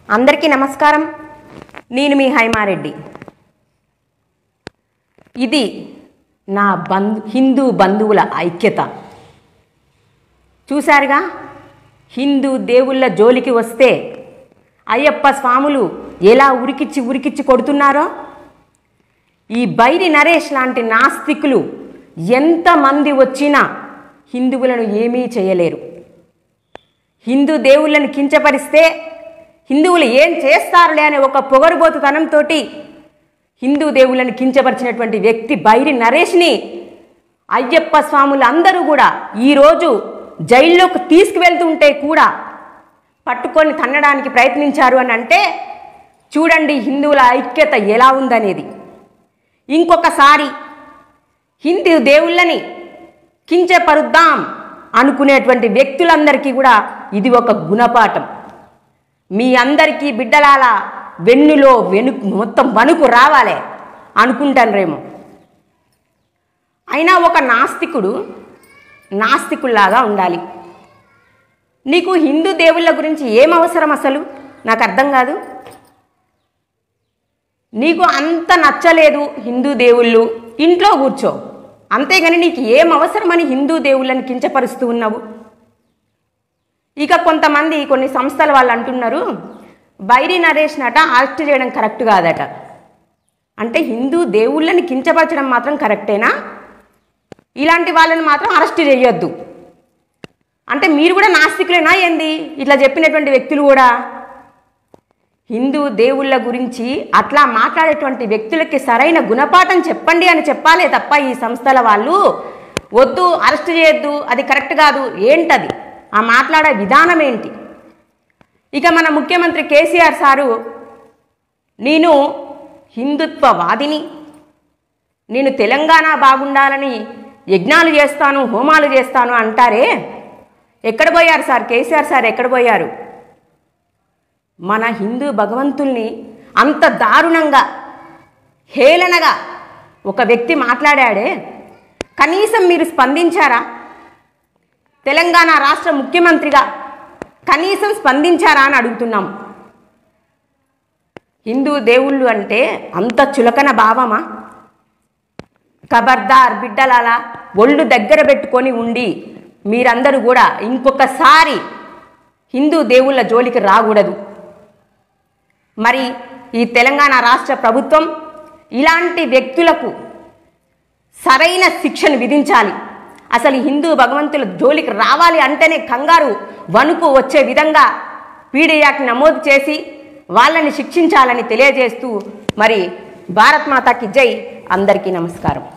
అందరికీ నమస్కారం నేను మీ హైమారెడ్డి ఇది నా బంధు హిందూ బంధువుల ఐక్యత చూశారుగా హిందూ దేవుళ్ళ జోలికి వస్తే అయ్యప్ప స్వాములు ఎలా ఉరికిచ్చి ఉరికిచ్చి కొడుతున్నారో ఈ బైరి నరేష్ లాంటి నాస్తికులు ఎంతమంది వచ్చినా హిందువులను ఏమీ చేయలేరు హిందూ దేవుళ్ళని కించపరిస్తే హిందువులు ఏం చేస్తారులే అనే ఒక పొగరుబోతుతనంతో హిందూ దేవుళ్ళని కించపరిచినటువంటి వ్యక్తి బైరి నరేష్ని అయ్యప్ప స్వాములు అందరూ కూడా ఈరోజు జైల్లోకి తీసుకువెళ్తుంటే కూడా పట్టుకొని తన్నడానికి ప్రయత్నించారు అని అంటే చూడండి హిందువుల ఐక్యత ఎలా ఉందనేది ఇంకొకసారి హిందూ దేవుళ్ళని కించపరుద్దాం అనుకునేటువంటి వ్యక్తులందరికీ కూడా ఇది ఒక గుణపాఠం మీ అందరికీ బిడ్డలాల వెన్నులో వెనుకు మొత్తం వణుకు రావాలే అనుకుంటాన్రేమో అయినా ఒక నాస్తికుడు నాస్తికుల్లాగా ఉండాలి నీకు హిందూ దేవుళ్ళ గురించి ఏం అవసరం అసలు నాకు అర్థం కాదు నీకు అంత నచ్చలేదు హిందూ దేవుళ్ళు ఇంట్లో కూర్చో అంతేగాని నీకు ఏం అవసరమని హిందూ దేవుళ్ళని కించపరుస్తూ ఉన్నావు ఇక కొంతమంది కొన్ని సంస్థల వాళ్ళు అంటున్నారు బైరి నరేష్ నట అరెస్ట్ చేయడం కరెక్ట్ కాదట అంటే హిందూ దేవుళ్ళని కించపరచడం మాత్రం కరెక్టేనా ఇలాంటి వాళ్ళని మాత్రం అరెస్ట్ చేయొద్దు అంటే మీరు కూడా నాస్తికులేనా ఏంది ఇట్లా చెప్పినటువంటి వ్యక్తులు కూడా హిందూ దేవుళ్ళ గురించి అట్లా మాట్లాడేటువంటి వ్యక్తులకి సరైన గుణపాఠం చెప్పండి అని చెప్పాలే తప్ప ఈ సంస్థల వాళ్ళు వద్దు అరెస్ట్ చేయొద్దు అది కరెక్ట్ కాదు ఏంటది ఆ మాట్లాడే విధానం ఏంటి ఇక మన ముఖ్యమంత్రి కేసీఆర్ సారు నేను హిందుత్వవాదిని నేను తెలంగాణ బాగుండాలని యజ్ఞాలు చేస్తాను హోమాలు చేస్తాను అంటారే ఎక్కడ పోయారు సార్ కేసీఆర్ సార్ ఎక్కడ పోయారు మన హిందూ భగవంతుల్ని అంత దారుణంగా హేళనగా ఒక వ్యక్తి మాట్లాడాడే కనీసం మీరు స్పందించారా తెలంగాణ రాష్ట్ర ముఖ్యమంత్రిగా కనీసం స్పందించారా అని అడుగుతున్నాం హిందూ దేవుళ్ళు అంటే అంత చులకన భావమా ఖబర్దార్ బిడ్డలాలా ఒళ్ళు దగ్గర పెట్టుకొని ఉండి మీరందరూ కూడా ఇంకొకసారి హిందూ దేవుళ్ళ జోలికి రాకూడదు మరి ఈ తెలంగాణ రాష్ట్ర ప్రభుత్వం ఇలాంటి వ్యక్తులకు సరైన శిక్షను విధించాలి అసలు హిందూ భగవంతుల జోలికి రావాలి అంటేనే కంగారు వణుకు వచ్చే విధంగా పీడీ యాక్ట్ నమోదు చేసి వాళ్ళని శిక్షించాలని తెలియజేస్తూ మరి భారత్ మాతాకి జై అందరికీ నమస్కారం